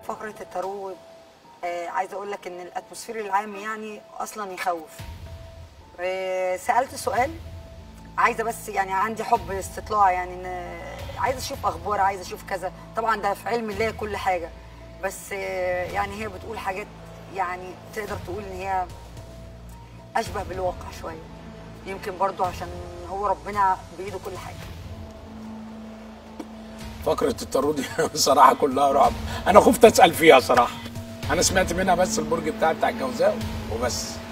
فقره التارو آه عايزه اقول لك ان الاتموسفير العام يعني اصلا يخوف آه سالت سؤال عايزه بس يعني عندي حب استطلاع يعني ان عايزه اشوف اخبار عايزه اشوف كذا طبعا ده في علم الله كل حاجه بس آه يعني هي بتقول حاجات يعني تقدر تقول ان هي اشبه بالواقع شويه يمكن برضو عشان هو ربنا بايده كل حاجه فقره التارو دي بصراحه كلها رعب انا خفت اسال فيها صراحه انا سمعت منها بس البرج بتاعي بتاع الجوزاء وبس